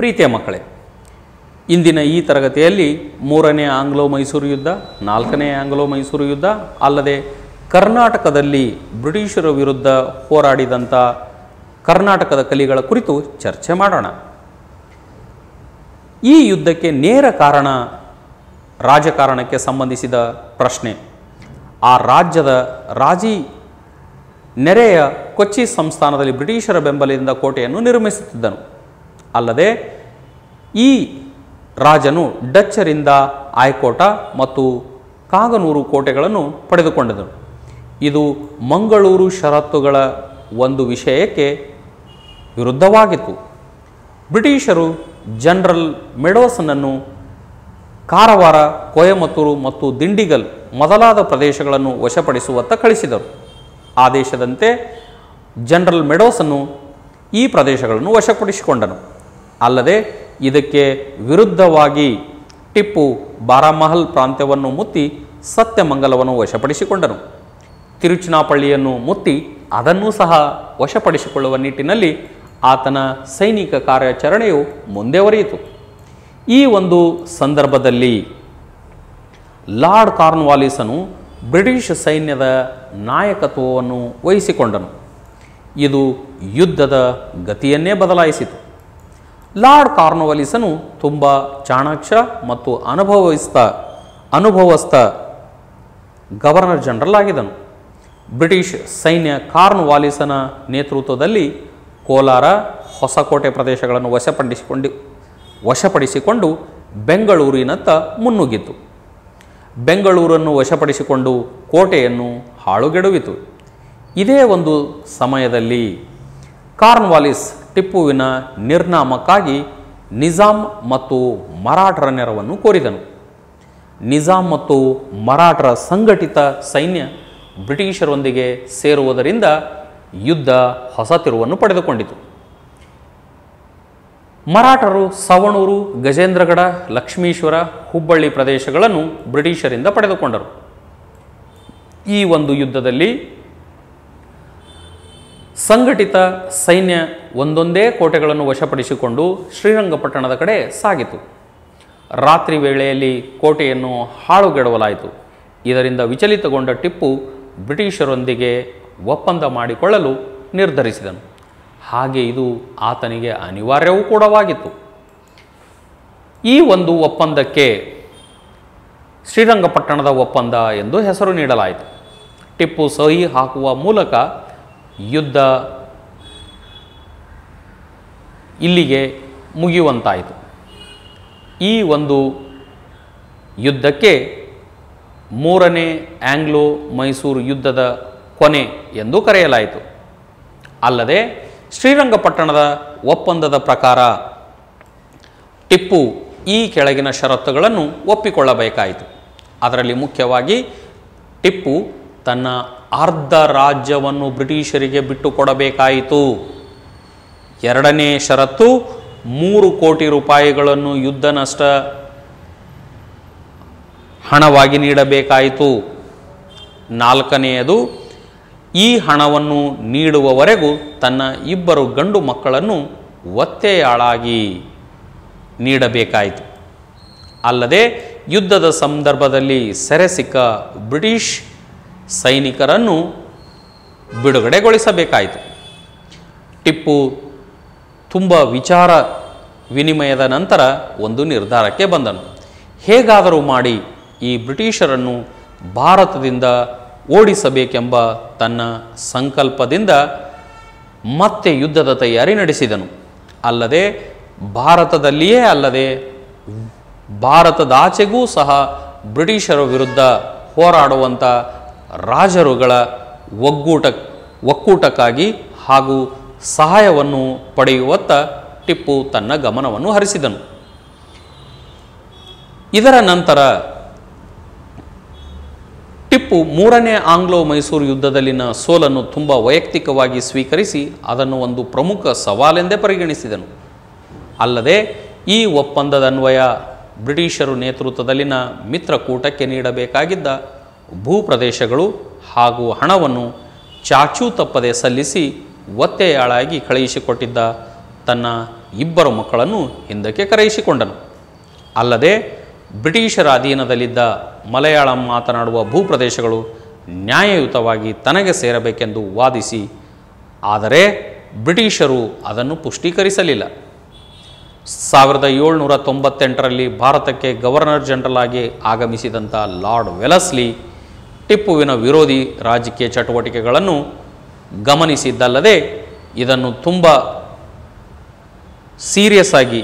ಪ್ರೀತಿಯ ಮಕ್ಕಳೇ ಇಂದಿನ ಈ ತರಗತಿಯಲ್ಲಿ ಮೂರನೇ ಆಂಗ್ಲೋ ಮೈಸೂರು ಯುದ್ಧ ನಾಲ್ಕನೇ ಆಂಗ್ಲೋ ಮೈಸೂರು ಯುದ್ಧ ಅಲ್ಲದೆ ಕರ್ನಾಟಕದಲ್ಲಿ ಬ್ರಿಟಿಷರ ವಿರುದ್ಧ ಹೋರಾಡಿದಂಥ ಕರ್ನಾಟಕದ ಕಲಿಗಳ ಕುರಿತು ಚರ್ಚೆ ಮಾಡೋಣ ಈ ಯುದ್ಧಕ್ಕೆ ನೇರ ಕಾರಣ ರಾಜಕಾರಣಕ್ಕೆ ಸಂಬಂಧಿಸಿದ ಪ್ರಶ್ನೆ ಆ ರಾಜ್ಯದ ರಾಜಿ ನೆರೆಯ ಕೊಚ್ಚಿ ಸಂಸ್ಥಾನದಲ್ಲಿ ಬ್ರಿಟಿಷರ ಬೆಂಬಲದಿಂದ ಕೋಟೆಯನ್ನು ನಿರ್ಮಿಸುತ್ತಿದ್ದನು ಅಲ್ಲದೆ ಈ ರಾಜನು ಡಚ್ಚರಿಂದ ಆಯ್ಕೋಟ ಮತ್ತು ಕಾಗನೂರು ಕೋಟೆಗಳನ್ನು ಪಡೆದುಕೊಂಡನು ಇದು ಮಂಗಳೂರು ಷರತ್ತುಗಳ ಒಂದು ವಿಷಯಕ್ಕೆ ವಿರುದ್ಧವಾಗಿತ್ತು ಬ್ರಿಟಿಷರು ಜನರಲ್ ಮೆಡೋಸನನ್ನು ಕಾರವಾರ ಕೊಯಮತ್ತೂರು ಮತ್ತು ದಿಂಡಿಗಲ್ ಮೊದಲಾದ ಪ್ರದೇಶಗಳನ್ನು ವಶಪಡಿಸುವತ್ತ ಕಳಿಸಿದರು ಆದೇಶದಂತೆ ಜನರಲ್ ಮೆಡೋಸನ್ನು ಈ ಪ್ರದೇಶಗಳನ್ನು ವಶಪಡಿಸಿಕೊಂಡನು ಅಲ್ಲದೆ ಇದಕ್ಕೆ ವಿರುದ್ಧವಾಗಿ ಟಿಪ್ಪು ಬಾರಾಮಹಲ್ ಪ್ರಾಂತ್ಯವನ್ನು ಮುತ್ತಿ ಸತ್ಯಮಂಗಲವನ್ನು ವಶಪಡಿಸಿಕೊಂಡನು ತಿರುಚನಾಪಳ್ಳಿಯನ್ನು ಮುತ್ತಿ ಅದನ್ನೂ ಸಹ ವಶಪಡಿಸಿಕೊಳ್ಳುವ ನಿಟ್ಟಿನಲ್ಲಿ ಆತನ ಸೈನಿಕ ಕಾರ್ಯಾಚರಣೆಯು ಮುಂದೆವರಿಯಿತು ಈ ಒಂದು ಸಂದರ್ಭದಲ್ಲಿ ಲಾರ್ಡ್ ಕಾರ್ನ್ವಾಲಿಸನು ಬ್ರಿಟಿಷ್ ಸೈನ್ಯದ ನಾಯಕತ್ವವನ್ನು ವಹಿಸಿಕೊಂಡನು ಇದು ಯುದ್ಧದ ಗತಿಯನ್ನೇ ಬದಲಾಯಿಸಿತು ಲಾರ್ಡ್ ಕಾರ್ನ್ವಾಲಿಸನು ತುಂಬ ಚಾಣಾಕ್ಷ ಮತ್ತು ಅನುಭವಿಸ್ತ ಅನುಭವಸ್ಥ ಗವರ್ನರ್ ಜನರಲ್ ಆಗಿದ್ದನು ಬ್ರಿಟಿಷ್ ಸೈನ್ಯ ಕಾರ್ನ್ವಾಲಿಸನ ನೇತೃತ್ವದಲ್ಲಿ ಕೋಲಾರ ಹೊಸಕೋಟೆ ಪ್ರದೇಶಗಳನ್ನು ವಶಪಡಿಸಿಕೊಂಡು ವಶಪಡಿಸಿಕೊಂಡು ಬೆಂಗಳೂರಿನತ್ತ ಮುನ್ನುಗ್ಗಿತು ಬೆಂಗಳೂರನ್ನು ವಶಪಡಿಸಿಕೊಂಡು ಕೋಟೆಯನ್ನು ಹಾಳುಗೆಡುವಿತು ಇದೇ ಒಂದು ಸಮಯದಲ್ಲಿ ಕಾರ್ನ್ವಾಲಿಸ್ ಟಿಪ್ಪುವಿನ ನಿರ್ನಾಮಕ್ಕಾಗಿ ನಿಜಾಮ್ ಮತ್ತು ಮರಾಠರ ನೆರವನ್ನು ಕೋರಿದನು ನಿಜಾಮ್ ಮತ್ತು ಮರಾಠರ ಸಂಘಟಿತ ಸೈನ್ಯ ಬ್ರಿಟಿಷರೊಂದಿಗೆ ಸೇರುವುದರಿಂದ ಯುದ್ಧ ಹೊಸ ತಿರುವನ್ನು ಪಡೆದುಕೊಂಡಿತು ಮರಾಠರು ಸವಣೂರು ಗಜೇಂದ್ರಗಡ ಲಕ್ಷ್ಮೀಶ್ವರ ಹುಬ್ಬಳ್ಳಿ ಪ್ರದೇಶಗಳನ್ನು ಬ್ರಿಟಿಷರಿಂದ ಪಡೆದುಕೊಂಡರು ಈ ಒಂದು ಯುದ್ಧದಲ್ಲಿ ಸಂಘಟಿತ ಸೈನ್ಯ ಒಂದೊಂದೇ ಕೋಟೆಗಳನ್ನು ವಶಪಡಿಸಿಕೊಂಡು ಶ್ರೀರಂಗಪಟ್ಟಣದ ಕಡೆ ಸಾಗಿತು ರಾತ್ರಿ ವೇಳೆಯಲ್ಲಿ ಕೋಟೆಯನ್ನು ಹಾಳುಗೆಡವಲಾಯಿತು ಇದರಿಂದ ವಿಚಲಿತಗೊಂಡ ಟಿಪ್ಪು ಬ್ರಿಟಿಷರೊಂದಿಗೆ ಒಪ್ಪಂದ ಮಾಡಿಕೊಳ್ಳಲು ನಿರ್ಧರಿಸಿದನು ಹಾಗೆ ಇದು ಆತನಿಗೆ ಅನಿವಾರ್ಯವೂ ಕೂಡವಾಗಿತ್ತು ಈ ಒಂದು ಒಪ್ಪಂದಕ್ಕೆ ಶ್ರೀರಂಗಪಟ್ಟಣದ ಒಪ್ಪಂದ ಎಂದು ಹೆಸರು ನೀಡಲಾಯಿತು ಟಿಪ್ಪು ಸಹಿ ಹಾಕುವ ಮೂಲಕ ಯುದ್ಧ ಇಲ್ಲಿಗೆ ಮುಗಿಯುವಂತಾಯಿತು ಈ ಒಂದು ಯುದ್ಧಕ್ಕೆ ಮೂರನೇ ಆಂಗ್ಲೋ ಮೈಸೂರು ಯುದ್ಧದ ಕೊನೆ ಎಂದು ಕರೆಯಲಾಯಿತು ಅಲ್ಲದೆ ಶ್ರೀರಂಗಪಟ್ಟಣದ ಒಪ್ಪಂದದ ಪ್ರಕಾರ ಟಿಪ್ಪು ಈ ಕೆಳಗಿನ ಷರತ್ತುಗಳನ್ನು ಒಪ್ಪಿಕೊಳ್ಳಬೇಕಾಯಿತು ಅದರಲ್ಲಿ ಮುಖ್ಯವಾಗಿ ಟಿಪ್ಪು ತನ್ನ ಅರ್ಧ ರಾಜ್ಯವನ್ನು ಬ್ರಿಟಿಷರಿಗೆ ಬಿಟ್ಟುಕೊಡಬೇಕಾಯಿತು ಎರಡನೇ ಷರತ್ತು ಮೂರು ಕೋಟಿ ರೂಪಾಯಿಗಳನ್ನು ಯುದ್ಧ ನಷ್ಟ ಹಣವಾಗಿ ನೀಡಬೇಕಾಯಿತು ನಾಲ್ಕನೆಯದು ಈ ಹಣವನ್ನು ನೀಡುವವರೆಗೂ ತನ್ನ ಇಬ್ಬರು ಗಂಡು ಮಕ್ಕಳನ್ನು ಒತ್ತೆಯಾಳಾಗಿ ನೀಡಬೇಕಾಯಿತು ಅಲ್ಲದೆ ಯುದ್ಧದ ಸಂದರ್ಭದಲ್ಲಿ ಸೆರೆ ಸಿಕ್ಕ ಬ್ರಿಟಿಷ್ ಸೈನಿಕರನ್ನು ಬಿಡುಗಡೆಗೊಳಿಸಬೇಕಾಯಿತು ಟಿಪ್ಪು ತುಂಬ ವಿಚಾರ ವಿನಿಮಯದ ನಂತರ ಒಂದು ನಿರ್ಧಾರಕ್ಕೆ ಬಂದನು ಹೇಗಾದರೂ ಮಾಡಿ ಈ ಬ್ರಿಟಿಷರನ್ನು ಭಾರತದಿಂದ ಓಡಿಸಬೇಕೆಂಬ ತನ್ನ ಸಂಕಲ್ಪದಿಂದ ಮತ್ತೆ ಯುದ್ಧದ ತಯಾರಿ ನಡೆಸಿದನು ಅಲ್ಲದೆ ಭಾರತದಲ್ಲಿಯೇ ಅಲ್ಲದೆ ಭಾರತದಾಚೆಗೂ ಸಹ ಬ್ರಿಟಿಷರ ವಿರುದ್ಧ ಹೋರಾಡುವಂಥ ರಾಜರುಗಳ ಒಗ್ಗೂಟ ಒಕ್ಕೂಟಕ್ಕಾಗಿ ಹಾಗೂ ಸಹಾಯವನ್ನು ಪಡೆಯುವತ್ತ ಟಿಪ್ಪು ತನ್ನ ಗಮನವನ್ನು ಹರಿಸಿದನು ಇದರ ನಂತರ ಟಿಪ್ಪು ಮೂರನೇ ಆಂಗ್ಲೋ ಮೈಸೂರು ಯುದ್ಧದಲ್ಲಿನ ಸೋಲನ್ನು ತುಂಬ ವೈಯಕ್ತಿಕವಾಗಿ ಸ್ವೀಕರಿಸಿ ಅದನ್ನು ಒಂದು ಪ್ರಮುಖ ಸವಾಲೆಂದೇ ಪರಿಗಣಿಸಿದನು ಅಲ್ಲದೆ ಈ ಒಪ್ಪಂದದನ್ವಯ ಬ್ರಿಟಿಷರು ನೇತೃತ್ವದಲ್ಲಿನ ಮಿತ್ರಕೂಟಕ್ಕೆ ನೀಡಬೇಕಾಗಿದ್ದ ಭೂಪ್ರದೇಶಗಳು ಹಾಗೂ ಹಣವನ್ನು ಚಾಚೂ ತಪ್ಪದೆ ಸಲ್ಲಿಸಿ ಒತ್ತೆಯಾಳಾಗಿ ಕಳುಹಿಸಿಕೊಟ್ಟಿದ್ದ ತನ್ನ ಇಬ್ಬರು ಮಕ್ಕಳನ್ನು ಹಿಂದಕ್ಕೆ ಕರೆಯಿಸಿಕೊಂಡನು ಅಲ್ಲದೆ ಬ್ರಿಟಿಷರ ಅಧೀನದಲ್ಲಿದ್ದ ಮಲಯಾಳಂ ಮಾತನಾಡುವ ಭೂಪ್ರದೇಶಗಳು ನ್ಯಾಯಯುತವಾಗಿ ತನಗೆ ಸೇರಬೇಕೆಂದು ವಾದಿಸಿ ಆದರೆ ಬ್ರಿಟಿಷರು ಅದನ್ನು ಪುಷ್ಟೀಕರಿಸಲಿಲ್ಲ ಸಾವಿರದ ಏಳ್ನೂರ ತೊಂಬತ್ತೆಂಟರಲ್ಲಿ ಭಾರತಕ್ಕೆ ಗವರ್ನರ್ ಜನರಲ್ ಆಗಿ ಆಗಮಿಸಿದಂಥ ಲಾರ್ಡ್ ವೆಲಸ್ಲಿ ಟಿಪ್ಪುವಿನ ವಿರೋಧಿ ರಾಜಕೀಯ ಚಟುವಟಿಕೆಗಳನ್ನು ಗಮನಿಸಿದ್ದಲ್ಲದೆ ಇದನ್ನು ತುಂಬ ಸೀರಿಯಸ್ ಆಗಿ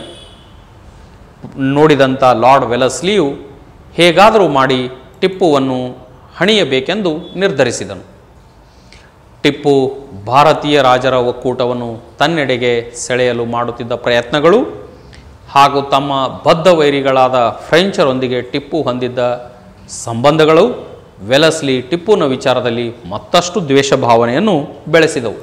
ನೋಡಿದಂಥ ಲಾರ್ಡ್ ವೆಲಸ್ಲಿಯು ಹೇಗಾದರೂ ಮಾಡಿ ಟಿಪ್ಪುವನ್ನು ಹಣಿಯಬೇಕೆಂದು ನಿರ್ಧರಿಸಿದನು ಟಿಪ್ಪು ಭಾರತೀಯ ರಾಜರ ಒಕ್ಕೂಟವನ್ನು ತನ್ನೆಡೆಗೆ ಸೆಳೆಯಲು ಮಾಡುತ್ತಿದ್ದ ಪ್ರಯತ್ನಗಳು ಹಾಗೂ ತಮ್ಮ ಬದ್ಧ ವೈರಿಗಳಾದ ಫ್ರೆಂಚರೊಂದಿಗೆ ಟಿಪ್ಪು ಹೊಂದಿದ್ದ ಸಂಬಂಧಗಳು ವೆಲಸ್ಲಿ ಟಿಪ್ಪುನ ವಿಚಾರದಲ್ಲಿ ಮತ್ತಷ್ಟು ದ್ವೇಷ ಭಾವನೆಯನ್ನು ಬೆಳೆಸಿದವು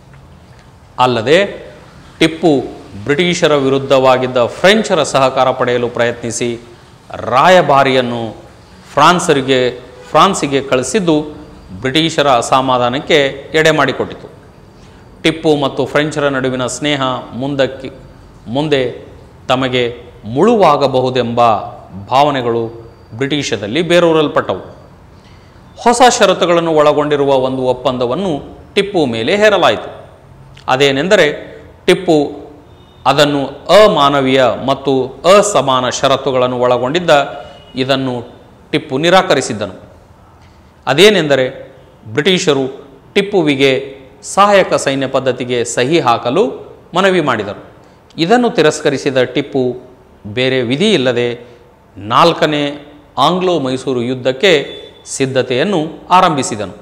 ಅಲ್ಲದೆ ಟಿಪ್ಪು ಬ್ರಿಟಿಷರ ವಿರುದ್ಧವಾಗಿದ್ದ ಫ್ರೆಂಚರ ಸಹಕಾರ ಪಡೆಯಲು ಪ್ರಯತ್ನಿಸಿ ರಾಯಭಾರಿಯನ್ನು ಫ್ರಾನ್ಸರಿಗೆ ಫ್ರಾನ್ಸಿಗೆ ಕಳಿಸಿದ್ದು ಬ್ರಿಟಿಷರ ಅಸಮಾಧಾನಕ್ಕೆ ಎಡೆ ಮಾಡಿಕೊಟ್ಟಿತು ಟಿಪ್ಪು ಮತ್ತು ಫ್ರೆಂಚರ ನಡುವಿನ ಸ್ನೇಹ ಮುಂದಕ್ಕೆ ಮುಂದೆ ತಮಗೆ ಮುಳುವಾಗಬಹುದೆಂಬ ಭಾವನೆಗಳು ಬ್ರಿಟಿಷದಲ್ಲಿ ಬೇರೂರಲ್ಪಟ್ಟವು ಹೊಸ ಷರತ್ತುಗಳನ್ನು ಒಳಗೊಂಡಿರುವ ಒಂದು ಒಪ್ಪಂದವನ್ನು ಟಿಪ್ಪು ಮೇಲೆ ಹೇರಲಾಯಿತು ಅದೇನೆಂದರೆ ಟಿಪ್ಪು ಅದನ್ನು ಅಮಾನವೀಯ ಮತ್ತು ಅಸಮಾನ ಷರತ್ತುಗಳನ್ನು ಒಳಗೊಂಡಿದ್ದ ಇದನ್ನು ಟಿಪ್ಪು ನಿರಾಕರಿಸಿದ್ದನು ಅದೇನೆಂದರೆ ಬ್ರಿಟಿಷರು ಟಿಪ್ಪುವಿಗೆ ಸಹಾಯಕ ಸೈನ್ಯ ಪದ್ಧತಿಗೆ ಸಹಿ ಹಾಕಲು ಮನವಿ ಮಾಡಿದರು ಇದನ್ನು ತಿರಸ್ಕರಿಸಿದ ಟಿಪ್ಪು ಬೇರೆ ವಿಧಿ ಇಲ್ಲದೆ ನಾಲ್ಕನೇ ಆಂಗ್ಲೋ ಮೈಸೂರು ಯುದ್ಧಕ್ಕೆ ಸಿದ್ಧತೆಯನ್ನು ಆರಂಭಿಸಿದನು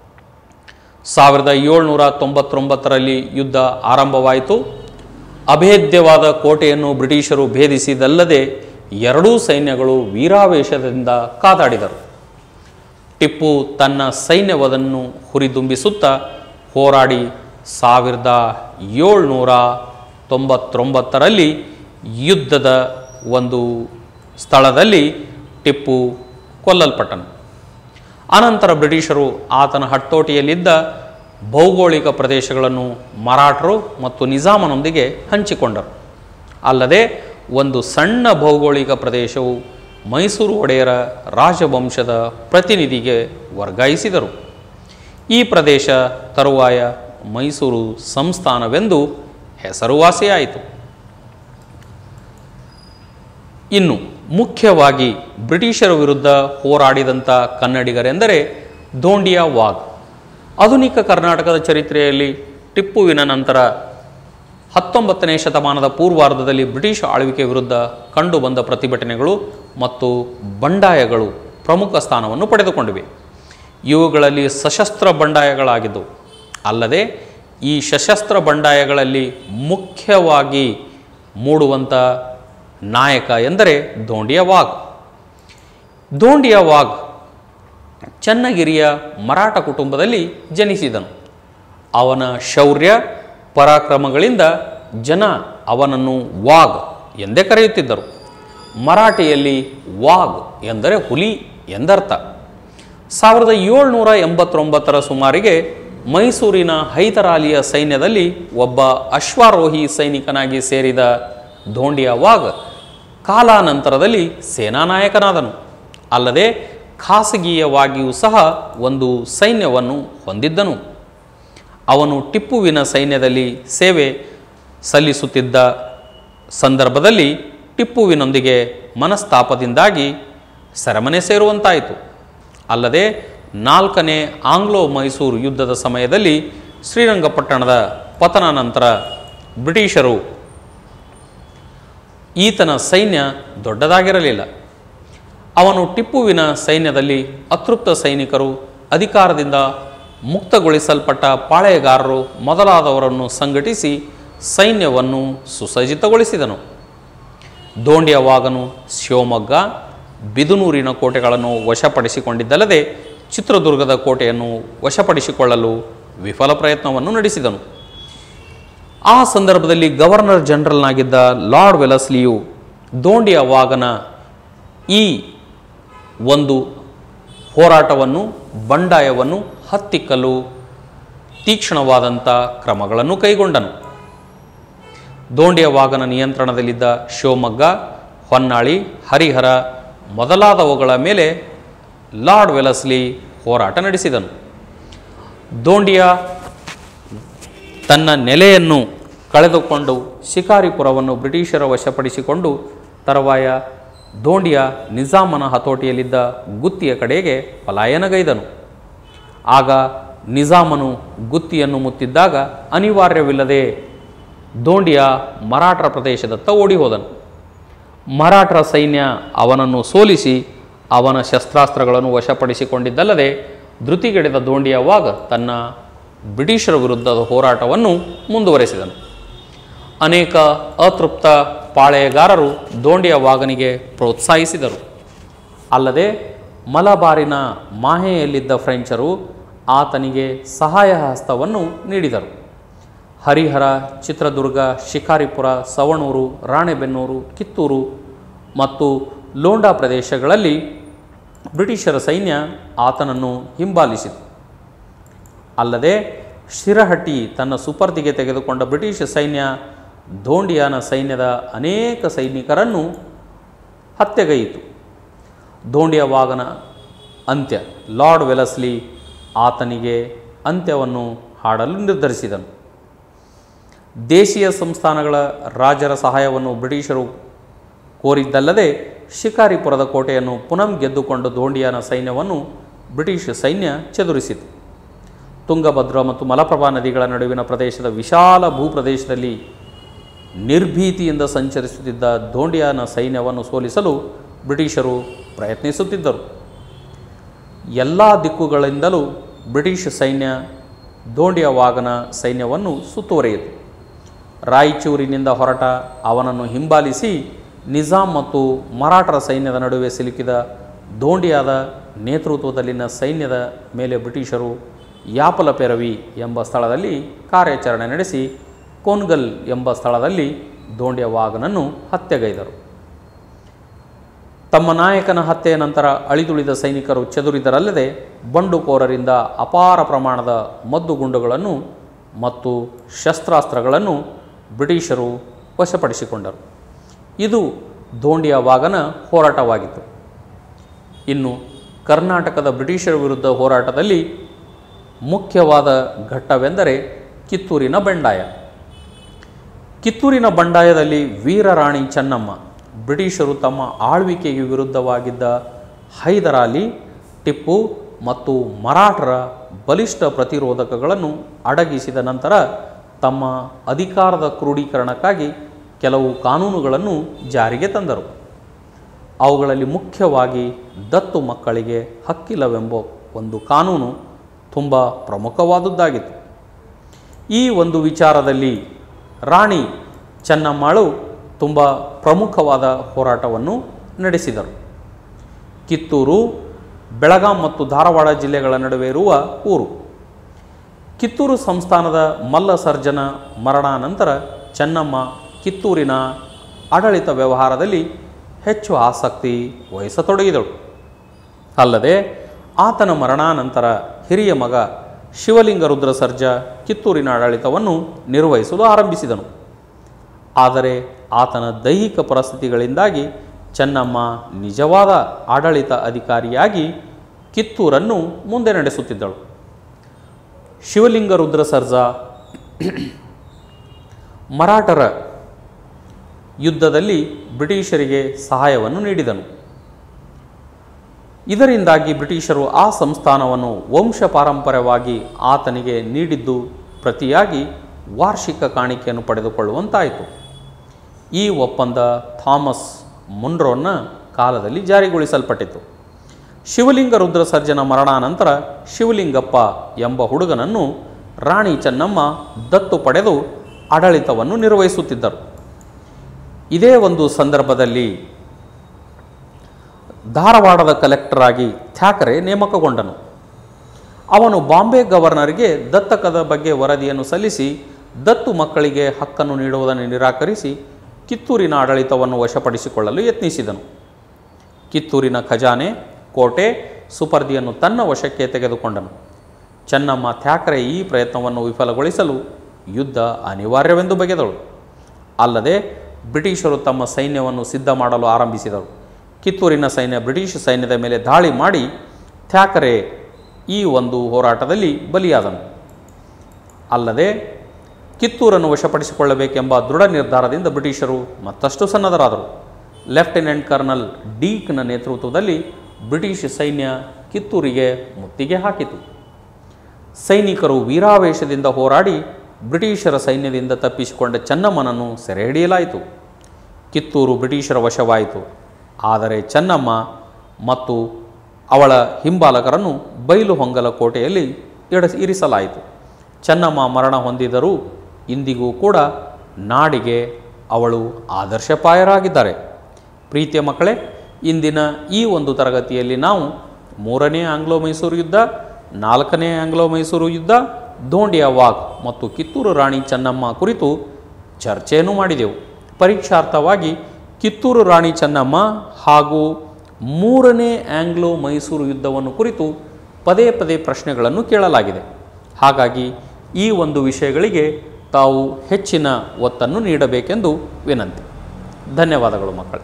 ಸಾವಿರದ ಏಳ್ನೂರ ತೊಂಬತ್ತೊಂಬತ್ತರಲ್ಲಿ ಯುದ್ಧ ಆರಂಭವಾಯಿತು ಅಭೇದ್ಯವಾದ ಕೋಟೆಯನ್ನು ಬ್ರಿಟಿಷರು ಭೇದಿಸಿದಲ್ಲದೆ ಎರಡೂ ಸೈನ್ಯಗಳು ವೀರಾವೇಶದಿಂದ ಕಾದಾಡಿದರು ಟಿಪ್ಪು ತನ್ನ ಸೈನ್ಯವದನ್ನು ಹುರಿದುಂಬಿಸುತ್ತಾ ಹೋರಾಡಿ ಸಾವಿರದ ಏಳ್ನೂರ ತೊಂಬತ್ತೊಂಬತ್ತರಲ್ಲಿ ಯುದ್ಧದ ಒಂದು ಸ್ಥಳದಲ್ಲಿ ಟಿಪ್ಪು ಕೊಲ್ಲಲ್ಪಟ್ಟನು ಅನಂತರ ಬ್ರಿಟಿಷರು ಆತನ ಹಟ್ಟೋಟಿಯಲ್ಲಿದ್ದ ಭೌಗೋಳಿಕ ಪ್ರದೇಶಗಳನ್ನು ಮರಾಠರು ಮತ್ತು ನಿಜಾಮನೊಂದಿಗೆ ಹಂಚಿಕೊಂಡರು ಅಲ್ಲದೆ ಒಂದು ಸಣ್ಣ ಭೌಗೋಳಿಕ ಪ್ರದೇಶವು ಮೈಸೂರು ಒಡೆಯರ ರಾಜವಂಶದ ಪ್ರತಿನಿಧಿಗೆ ವರ್ಗಾಯಿಸಿದರು ಈ ಪ್ರದೇಶ ತರುವಾಯ ಮೈಸೂರು ಸಂಸ್ಥಾನವೆಂದು ಹೆಸರುವಾಸಿಯಾಯಿತು ಇನ್ನು ಮುಖ್ಯವಾಗಿ ಬ್ರಿಟಿಷರ ವಿರುದ್ಧ ಹೋರಾಡಿದಂಥ ಕನ್ನಡಿಗರೆಂದರೆ ಧೋಂಡಿಯಾ ವಾಘ್ ಆಧುನಿಕ ಕರ್ನಾಟಕದ ಚರಿತ್ರೆಯಲ್ಲಿ ಟಿಪ್ಪುವಿನ ನಂತರ ಹತ್ತೊಂಬತ್ತನೇ ಶತಮಾನದ ಪೂರ್ವಾರ್ಧದಲ್ಲಿ ಬ್ರಿಟಿಷ್ ಆಳ್ವಿಕೆ ವಿರುದ್ಧ ಕಂಡುಬಂದ ಪ್ರತಿಭಟನೆಗಳು ಮತ್ತು ಬಂಡಾಯಗಳು ಪ್ರಮುಖ ಸ್ಥಾನವನ್ನು ಪಡೆದುಕೊಂಡಿವೆ ಇವುಗಳಲ್ಲಿ ಸಶಸ್ತ್ರ ಬಂಡಾಯಗಳಾಗಿದ್ದವು ಅಲ್ಲದೆ ಈ ಸಶಸ್ತ್ರ ಬಂಡಾಯಗಳಲ್ಲಿ ಮುಖ್ಯವಾಗಿ ಮೂಡುವಂಥ ನಾಯಕ ಎಂದರೆ ಧೋಂಡಿಯ ವಾಘ್ ಧೋಂಡಿಯ ವಾಘ್ ಚನ್ನಗಿರಿಯ ಮರಾಠ ಕುಟುಂಬದಲ್ಲಿ ಜನಿಸಿದನು ಅವನ ಶೌರ್ಯ ಪರಾಕ್ರಮಗಳಿಂದ ಜನ ಅವನನ್ನು ವಾಘ್ ಎಂದೇ ಕರೆಯುತ್ತಿದ್ದರು ಮರಾಠಿಯಲ್ಲಿ ವಾಘ್ ಎಂದರೆ ಹುಲಿ ಎಂದರ್ಥ ಸಾವಿರದ ಏಳ್ನೂರ ಎಂಬತ್ತೊಂಬತ್ತರ ಸುಮಾರಿಗೆ ಮೈಸೂರಿನ ಹೈದರಾಲಿಯ ಸೈನ್ಯದಲ್ಲಿ ಒಬ್ಬ ಅಶ್ವಾರೋಹಿ ಸೈನಿಕನಾಗಿ ಸೇರಿದ ಧೋಂಡಿಯ ವಾಘ್ ಕಾಲಾನಂತರದಲ್ಲಿ ಸೇನಾನಾಯಕನಾದನು ಅಲ್ಲದೆ ಖಾಸಗೀಯವಾಗಿಯೂ ಸಹ ಒಂದು ಸೈನ್ಯವನ್ನು ಹೊಂದಿದ್ದನು ಅವನು ಟಿಪ್ಪುವಿನ ಸೈನ್ಯದಲ್ಲಿ ಸೇವೆ ಸಲ್ಲಿಸುತ್ತಿದ್ದ ಸಂದರ್ಭದಲ್ಲಿ ಟಿಪ್ಪುವಿನೊಂದಿಗೆ ಮನಸ್ತಾಪದಿಂದಾಗಿ ಸೆರೆಮನೆ ಸೇರುವಂತಾಯಿತು ಅಲ್ಲದೆ ನಾಲ್ಕನೇ ಆಂಗ್ಲೋ ಮೈಸೂರು ಯುದ್ಧದ ಸಮಯದಲ್ಲಿ ಶ್ರೀರಂಗಪಟ್ಟಣದ ಪತನ ನಂತರ ಬ್ರಿಟಿಷರು ಈತನ ಸೈನ್ಯ ದೊಡ್ಡದಾಗಿರಲಿಲ್ಲ ಅವನು ಟಿಪ್ಪುವಿನ ಸೈನ್ಯದಲ್ಲಿ ಅತೃಪ್ತ ಸೈನಿಕರು ಅಧಿಕಾರದಿಂದ ಮುಕ್ತಗೊಳಿಸಲ್ಪಟ್ಟ ಪಾಳೆಯಗಾರರು ಮೊದಲಾದವರನ್ನು ಸಂಘಟಿಸಿ ಸೈನ್ಯವನ್ನು ಸುಸಜ್ಜಿತಗೊಳಿಸಿದನು ಧೋಂಡಿಯವಾಗನು ಶಿವಮೊಗ್ಗ ಬಿದುನೂರಿನ ಕೋಟೆಗಳನ್ನು ವಶಪಡಿಸಿಕೊಂಡಿದ್ದಲ್ಲದೆ ಚಿತ್ರದುರ್ಗದ ಕೋಟೆಯನ್ನು ವಶಪಡಿಸಿಕೊಳ್ಳಲು ವಿಫಲ ಪ್ರಯತ್ನವನ್ನು ನಡೆಸಿದನು ಆ ಸಂದರ್ಭದಲ್ಲಿ ಗವರ್ನರ್ ಜನರಲ್ನಾಗಿದ್ದ ಲಾರ್ಡ್ ವೆಲಸ್ಲಿಯು ಧೋಂಡಿಯ ವಾಗನ ಈ ಒಂದು ಹೋರಾಟವನ್ನು ಬಂಡಾಯವನ್ನು ಹತ್ತಿಕ್ಕಲು ತೀಕ್ಷ್ಣವಾದಂಥ ಕ್ರಮಗಳನ್ನು ಕೈಗೊಂಡನು ದೋಂಡಿಯ ವಾಗನ ನಿಯಂತ್ರಣದಲ್ಲಿದ್ದ ಶಿವಮೊಗ್ಗ ಹೊನ್ನಾಳಿ ಹರಿಹರ ಮೊದಲಾದವುಗಳ ಮೇಲೆ ಲಾರ್ಡ್ ವೆಲಸ್ಲಿ ಹೋರಾಟ ನಡೆಸಿದನು ದೋಂಡಿಯ ತನ್ನ ನೆಲೆಯನ್ನು ಕಳೆದುಕೊಂಡು ಶಿಕಾರಿಪುರವನ್ನು ಬ್ರಿಟಿಷರ ವಶಪಡಿಸಿಕೊಂಡು ತರುವಾಯ ದೋಂಡಿಯ ನಿಜಾಮನ ಹತೋಟಿಯಲ್ಲಿದ್ದ ಗುತ್ತಿಯ ಕಡೆಗೆ ಪಲಾಯನಗೈದನು ಆಗ ನಿಜಾಮನು ಗುತ್ತಿಯನ್ನು ಮುತ್ತಿದ್ದಾಗ ಅನಿವಾರ್ಯವಿಲ್ಲದೆ ದೋಂಡಿಯ ಮರಾಠರ ಪ್ರದೇಶದತ್ತ ಓಡಿ ಹೋದನು ಮರಾಠರ ಸೈನ್ಯ ಅವನನ್ನು ಸೋಲಿಸಿ ಅವನ ಶಸ್ತ್ರಾಸ್ತ್ರಗಳನ್ನು ವಶಪಡಿಸಿಕೊಂಡಿದ್ದಲ್ಲದೆ ಧೃತಿಗೆಡೆದ ದೋಂಡಿಯವಾಗ ತನ್ನ ಬ್ರಿಟಿಷರ ವಿರುದ್ಧದ ಹೋರಾಟವನ್ನು ಮುಂದುವರೆಸಿದನು ಅನೇಕ ಅತೃಪ್ತ ಪಾಳೆಯಗಾರರು ದೋಂಡಿಯ ವಾಗನಿಗೆ ಪ್ರೋತ್ಸಾಹಿಸಿದರು ಅಲ್ಲದೆ ಮಲಬಾರಿನ ಮಾಹೆಯಲ್ಲಿದ್ದ ಫ್ರೆಂಚರು ಆತನಿಗೆ ಸಹಾಯ ಹಸ್ತವನ್ನು ನೀಡಿದರು ಹರಿಹರ ಚಿತ್ರದುರ್ಗ ಶಿಕಾರಿಪುರ ಸವಣೂರು ರಾಣೆಬೆನ್ನೂರು ಕಿತ್ತೂರು ಮತ್ತು ಲೋಂಡಾ ಪ್ರದೇಶಗಳಲ್ಲಿ ಬ್ರಿಟಿಷರ ಸೈನ್ಯ ಆತನನ್ನು ಹಿಂಬಾಲಿಸಿತು ಅಲ್ಲದೆ ಶಿರಹಟ್ಟಿ ತನ್ನ ಸುಪರ್ದಿಗೆ ತೆಗೆದುಕೊಂಡ ಬ್ರಿಟಿಷ್ ಸೈನ್ಯ ಧೋಂಡಿಯಾನ ಸೈನ್ಯದ ಅನೇಕ ಸೈನಿಕರನ್ನು ಹತ್ಯೆಗೈಯಿತು ಧೋಂಡಿಯ ವಾಗನ ಅಂತ್ಯ ಲಾರ್ಡ್ ವೆಲಸ್ಲಿ ಆತನಿಗೆ ಅಂತ್ಯವನ್ನು ಹಾಡಲು ನಿರ್ಧರಿಸಿದನು ದೇಶೀಯ ಸಂಸ್ಥಾನಗಳ ರಾಜರ ಸಹಾಯವನ್ನು ಬ್ರಿಟಿಷರು ಕೋರಿದ್ದಲ್ಲದೆ ಶಿಕಾರಿಪುರದ ಕೋಟೆಯನ್ನು ಪುನಃ ಗೆದ್ದುಕೊಂಡು ದೋಂಡಿಯಾನ ಸೈನ್ಯವನ್ನು ಬ್ರಿಟಿಷ್ ಸೈನ್ಯ ಚದುರಿಸಿತು ತುಂಗಭದ್ರಾ ಮತ್ತು ಮಲಪ್ರಭಾ ನದಿಗಳ ನಡುವಿನ ಪ್ರದೇಶದ ವಿಶಾಲ ಭೂಪ್ರದೇಶದಲ್ಲಿ ನಿರ್ಭೀತಿಯಿಂದ ಸಂಚರಿಸುತ್ತಿದ್ದ ದೋಂಡಿಯಾನ ಸೈನ್ಯವನ್ನು ಸೋಲಿಸಲು ಬ್ರಿಟಿಷರು ಪ್ರಯತ್ನಿಸುತ್ತಿದ್ದರು ಎಲ್ಲ ದಿಕ್ಕುಗಳಿಂದಲೂ ಬ್ರಿಟಿಷ್ ಸೈನ್ಯ ದೋಂಡಿಯ ವಾಗನ ಸೈನ್ಯವನ್ನು ಸುತ್ತುವರಿಯಿತು ರಾಯಚೂರಿನಿಂದ ಹೊರಟ ಅವನನ್ನು ಹಿಂಬಾಲಿಸಿ ನಿಜಾಂ ಮತ್ತು ಮರಾಠರ ಸೈನ್ಯದ ನಡುವೆ ಸಿಲುಕಿದ ದೋಂಡಿಯಾದ ನೇತೃತ್ವದಲ್ಲಿನ ಸೈನ್ಯದ ಮೇಲೆ ಬ್ರಿಟಿಷರು ಯಾಪಲಪೆರವಿ ಎಂಬ ಸ್ಥಳದಲ್ಲಿ ಕಾರ್ಯಾಚರಣೆ ನಡೆಸಿ ಕೋನ್ಗಲ್ ಎಂಬ ಸ್ಥಳದಲ್ಲಿ ದೋಂಡಿಯ ವಾಗನನ್ನು ಹತ್ಯೆಗೈದರು ತಮ್ಮ ನಾಯಕನ ಹತ್ಯೆಯ ನಂತರ ಅಳಿದುಳಿದ ಸೈನಿಕರು ಚದುರಿದರಲ್ಲದೆ ಬಂಡುಕೋರರಿಂದ ಅಪಾರ ಪ್ರಮಾಣದ ಮದ್ದುಗುಂಡುಗಳನ್ನು ಮತ್ತು ಶಸ್ತ್ರಾಸ್ತ್ರಗಳನ್ನು ಬ್ರಿಟಿಷರು ವಶಪಡಿಸಿಕೊಂಡರು ಇದು ದೋಂಡಿಯ ವಾಗನ ಹೋರಾಟವಾಗಿತ್ತು ಇನ್ನು ಕರ್ನಾಟಕದ ಬ್ರಿಟಿಷರ ವಿರುದ್ಧ ಹೋರಾಟದಲ್ಲಿ ಮುಖ್ಯವಾದ ಘಟ್ಟವೆಂದರೆ ಕಿತ್ತೂರಿನ ಬಂಡಾಯ ಕಿತ್ತೂರಿನ ಬಂಡಾಯದಲ್ಲಿ ವೀರರಾಣಿ ಚೆನ್ನಮ್ಮ ಬ್ರಿಟಿಷರು ತಮ್ಮ ಆಳ್ವಿಕೆಗೆ ವಿರುದ್ಧವಾಗಿದ್ದ ಹೈದರಾಲಿ ಟಿಪ್ಪು ಮತ್ತು ಮರಾಠರ ಬಲಿಷ್ಠ ಪ್ರತಿರೋಧಕಗಳನ್ನು ಅಡಗಿಸಿದ ನಂತರ ತಮ್ಮ ಅಧಿಕಾರದ ಕ್ರೋಢೀಕರಣಕ್ಕಾಗಿ ಕೆಲವು ಕಾನೂನುಗಳನ್ನು ಜಾರಿಗೆ ತಂದರು ಅವುಗಳಲ್ಲಿ ಮುಖ್ಯವಾಗಿ ದತ್ತು ಮಕ್ಕಳಿಗೆ ಹಕ್ಕಿಲ್ಲವೆಂಬ ಒಂದು ಕಾನೂನು ತುಂಬ ಪ್ರಮುಖವಾದುದ್ದಾಗಿತ್ತು ಈ ಒಂದು ವಿಚಾರದಲ್ಲಿ ರಾಣಿ ಚೆನ್ನಮ್ಮಾಳು ತುಂಬ ಪ್ರಮುಖವಾದ ಹೋರಾಟವನ್ನು ನಡೆಸಿದರು ಕಿತ್ತೂರು ಬೆಳಗಾಂ ಮತ್ತು ಧಾರವಾಡ ಜಿಲ್ಲೆಗಳ ನಡುವೆ ಇರುವ ಊರು ಕಿತ್ತೂರು ಸಂಸ್ಥಾನದ ಮಲ್ಲ ಸರ್ಜನ ಮರಣಾನಂತರ ಚೆನ್ನಮ್ಮ ಕಿತ್ತೂರಿನ ಆಡಳಿತ ವ್ಯವಹಾರದಲ್ಲಿ ಹೆಚ್ಚು ಆಸಕ್ತಿ ವಹಿಸತೊಡಗಿದಳು ಅಲ್ಲದೆ ಆತನ ಮರಣಾನಂತರ ಹಿರಿಯ ಮಗ ಶಿವಲಿಂಗ ರುದ್ರ ಸರ್ಜ ಕಿತ್ತೂರಿನ ಆಡಳಿತವನ್ನು ನಿರ್ವಹಿಸಲು ಆರಂಭಿಸಿದನು ಆದರೆ ಆತನ ದೈಹಿಕ ಪರಿಸ್ಥಿತಿಗಳಿಂದಾಗಿ ಚೆನ್ನಮ್ಮ ನಿಜವಾದ ಆಡಳಿತ ಅಧಿಕಾರಿಯಾಗಿ ಕಿತ್ತೂರನ್ನು ಮುಂದೆ ನಡೆಸುತ್ತಿದ್ದಳು ಶಿವಲಿಂಗ ರುದ್ರ ಸರ್ಜಾ ಮರಾಠರ ಯುದ್ಧದಲ್ಲಿ ಬ್ರಿಟಿಷರಿಗೆ ಸಹಾಯವನ್ನು ನೀಡಿದನು ಇದರಿಂದಾಗಿ ಬ್ರಿಟಿಷರು ಆ ಸಂಸ್ಥಾನವನ್ನು ವಂಶ ಪಾರಂಪರ್ಯವಾಗಿ ಆತನಿಗೆ ನೀಡಿದ್ದು ಪ್ರತಿಯಾಗಿ ವಾರ್ಷಿಕ ಕಾಣಿಕೆಯನ್ನು ಪಡೆದುಕೊಳ್ಳುವಂತಾಯಿತು ಈ ಒಪ್ಪಂದ ಥಾಮಸ್ ಮುನ್ರೋನ್ನ ಕಾಲದಲ್ಲಿ ಜಾರಿಗೊಳಿಸಲ್ಪಟ್ಟಿತು ಶಿವಲಿಂಗ ರುದ್ರ ಸರ್ಜನ ಮರಣಾನಂತರ ಶಿವಲಿಂಗಪ್ಪ ಎಂಬ ಹುಡುಗನನ್ನು ರಾಣಿ ಚೆನ್ನಮ್ಮ ದತ್ತು ಪಡೆದು ಆಡಳಿತವನ್ನು ನಿರ್ವಹಿಸುತ್ತಿದ್ದರು ಇದೇ ಒಂದು ಸಂದರ್ಭದಲ್ಲಿ ಧಾರವಾಡದ ಕಲೆಕ್ಟರ್ ಆಗಿ ಥ್ಯಾಕರೆ ನೇಮಕಗೊಂಡನು ಅವನು ಬಾಂಬೆ ಗವರ್ನರ್ಗೆ ದತ್ತಕದ ಬಗ್ಗೆ ವರದಿಯನ್ನು ಸಲ್ಲಿಸಿ ದತ್ತು ಮಕ್ಕಳಿಗೆ ಹಕ್ಕನ್ನು ನೀಡುವುದನ್ನು ನಿರಾಕರಿಸಿ ಕಿತ್ತೂರಿನ ಆಡಳಿತವನ್ನು ವಶಪಡಿಸಿಕೊಳ್ಳಲು ಯತ್ನಿಸಿದನು ಕಿತ್ತೂರಿನ ಖಜಾನೆ ಕೋಟೆ ಸುಪರ್ದಿಯನ್ನು ತನ್ನ ವಶಕ್ಕೆ ತೆಗೆದುಕೊಂಡನು ಚೆನ್ನಮ್ಮ ಥ್ಯಾಕರೆ ಈ ಪ್ರಯತ್ನವನ್ನು ವಿಫಲಗೊಳಿಸಲು ಯುದ್ಧ ಅನಿವಾರ್ಯವೆಂದು ಬಗೆದಳು ಅಲ್ಲದೆ ಬ್ರಿಟಿಷರು ತಮ್ಮ ಸೈನ್ಯವನ್ನು ಸಿದ್ಧ ಮಾಡಲು ಆರಂಭಿಸಿದರು ಕಿತ್ತೂರಿನ ಸೈನ್ಯ ಬ್ರಿಟಿಷ್ ಸೈನ್ಯದ ಮೇಲೆ ದಾಳಿ ಮಾಡಿ ಥ್ಯಾಕರೆ ಈ ಒಂದು ಹೋರಾಟದಲ್ಲಿ ಬಲಿಯಾದನು ಅಲ್ಲದೆ ಕಿತ್ತೂರನ್ನು ವಶಪಡಿಸಿಕೊಳ್ಳಬೇಕೆಂಬ ದೃಢ ನಿರ್ಧಾರದಿಂದ ಬ್ರಿಟಿಷರು ಮತ್ತಷ್ಟು ಸನ್ನದ್ಧರಾದರು ಲೆಫ್ಟಿನೆಂಟ್ ಕರ್ನಲ್ ಡೀಕ್ನ ನೇತೃತ್ವದಲ್ಲಿ ಬ್ರಿಟಿಷ್ ಸೈನ್ಯ ಕಿತ್ತೂರಿಗೆ ಮುತ್ತಿಗೆ ಹಾಕಿತು ಸೈನಿಕರು ವೀರಾವೇಶದಿಂದ ಹೋರಾಡಿ ಬ್ರಿಟಿಷರ ಸೈನ್ಯದಿಂದ ತಪ್ಪಿಸಿಕೊಂಡ ಚೆನ್ನಮ್ಮನನ್ನು ಸೆರೆ ಹಿಡಿಯಲಾಯಿತು ಕಿತ್ತೂರು ಬ್ರಿಟಿಷರ ವಶವಾಯಿತು ಆದರೆ ಚೆನ್ನಮ್ಮ ಮತ್ತು ಅವಳ ಹಿಂಬಾಲಕರನ್ನು ಬೈಲು ಹೊಂಗಲ ಕೋಟೆಯಲ್ಲಿ ಇಡ ಇರಿಸಲಾಯಿತು ಚೆನ್ನಮ್ಮ ಮರಣ ಹೊಂದಿದರೂ ಇಂದಿಗೂ ಕೂಡ ನಾಡಿಗೆ ಅವಳು ಆದರ್ಶಪಾಯರಾಗಿದ್ದಾರೆ ಪ್ರೀತಿಯ ಮಕ್ಕಳೇ ಇಂದಿನ ಈ ಒಂದು ತರಗತಿಯಲ್ಲಿ ನಾವು ಮೂರನೇ ಆಂಗ್ಲೋ ಮೈಸೂರು ಯುದ್ಧ ನಾಲ್ಕನೇ ಆಂಗ್ಲೋ ಮೈಸೂರು ಯುದ್ಧ ದೋಂಡಿಯ ವಾಕ್ ಮತ್ತು ಕಿತ್ತೂರು ರಾಣಿ ಚೆನ್ನಮ್ಮ ಕುರಿತು ಚರ್ಚೆಯನ್ನು ಮಾಡಿದೆವು ಪರೀಕ್ಷಾರ್ಥವಾಗಿ ಕಿತ್ತೂರು ರಾಣಿ ಚೆನ್ನಮ್ಮ ಹಾಗೂ ಮೂರನೇ ಆಂಗ್ಲೋ ಮೈಸೂರು ಯುದ್ಧವನ್ನು ಕುರಿತು ಪದೇ ಪದೇ ಪ್ರಶ್ನೆಗಳನ್ನು ಕೇಳಲಾಗಿದೆ ಹಾಗಾಗಿ ಈ ಒಂದು ವಿಷಯಗಳಿಗೆ ತಾವು ಹೆಚ್ಚಿನ ಒತ್ತನ್ನು ನೀಡಬೇಕೆಂದು ವಿನಂತಿ ಧನ್ಯವಾದಗಳು ಮಕ್ಕಳೇ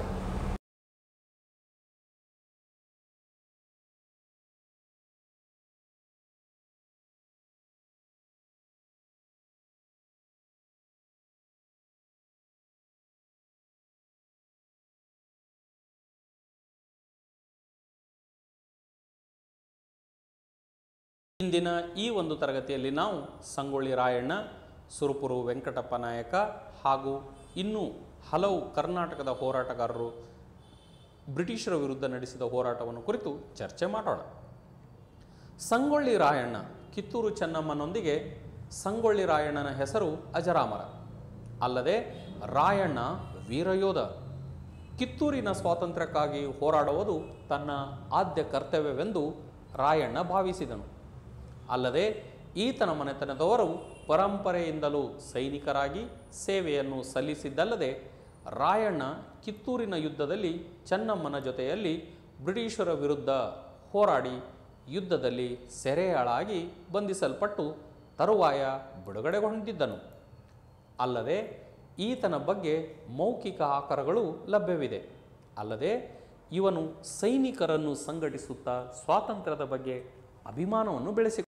ಇಂದಿನ ಈ ಒಂದು ತರಗತಿಯಲ್ಲಿ ನಾವು ಸಂಗೊಳ್ಳಿ ರಾಯಣ್ಣ ಸುರುಪುರು ವೆಂಕಟಪ್ಪ ನಾಯಕ ಹಾಗೂ ಇನ್ನೂ ಹಲವು ಕರ್ನಾಟಕದ ಹೋರಾಟಗಾರರು ಬ್ರಿಟಿಷರ ವಿರುದ್ಧ ನಡೆಸಿದ ಹೋರಾಟವನ್ನು ಕುರಿತು ಚರ್ಚೆ ಮಾಡೋಣ ಸಂಗೊಳ್ಳಿ ರಾಯಣ್ಣ ಕಿತ್ತೂರು ಚೆನ್ನಮ್ಮನೊಂದಿಗೆ ಸಂಗೊಳ್ಳಿ ರಾಯಣ್ಣನ ಹೆಸರು ಅಜರಾಮರ ಅಲ್ಲದೆ ರಾಯಣ್ಣ ವೀರಯೋಧ ಕಿತ್ತೂರಿನ ಸ್ವಾತಂತ್ರ್ಯಕ್ಕಾಗಿ ಹೋರಾಡುವುದು ತನ್ನ ಆದ್ಯ ಕರ್ತವ್ಯವೆಂದು ರಾಯಣ್ಣ ಭಾವಿಸಿದನು ಅಲ್ಲದೆ ಈತನ ಮನೆತನದವರು ಪರಂಪರೆಯಿಂದಲೂ ಸೈನಿಕರಾಗಿ ಸೇವೆಯನ್ನು ಸಲ್ಲಿಸಿದ್ದಲ್ಲದೆ ರಾಯಣ್ಣ ಕಿತ್ತೂರಿನ ಯುದ್ಧದಲ್ಲಿ ಚೆನ್ನಮ್ಮನ ಜೊತೆಯಲ್ಲಿ ಬ್ರಿಟಿಷರ ವಿರುದ್ಧ ಹೋರಾಡಿ ಯುದ್ಧದಲ್ಲಿ ಸೆರೆಯಾಳಾಗಿ ಬಂಧಿಸಲ್ಪಟ್ಟು ತರುವಾಯ ಬಿಡುಗಡೆಗೊಂಡಿದ್ದನು ಅಲ್ಲದೆ ಈತನ ಬಗ್ಗೆ ಮೌಖಿಕ ಆಕಾರಗಳು ಲಭ್ಯವಿದೆ ಅಲ್ಲದೆ ಇವನು ಸೈನಿಕರನ್ನು ಸಂಘಟಿಸುತ್ತಾ ಸ್ವಾತಂತ್ರ್ಯದ ಬಗ್ಗೆ ಅಭಿಮಾನವನ್ನು ಬೆಳೆಸಿ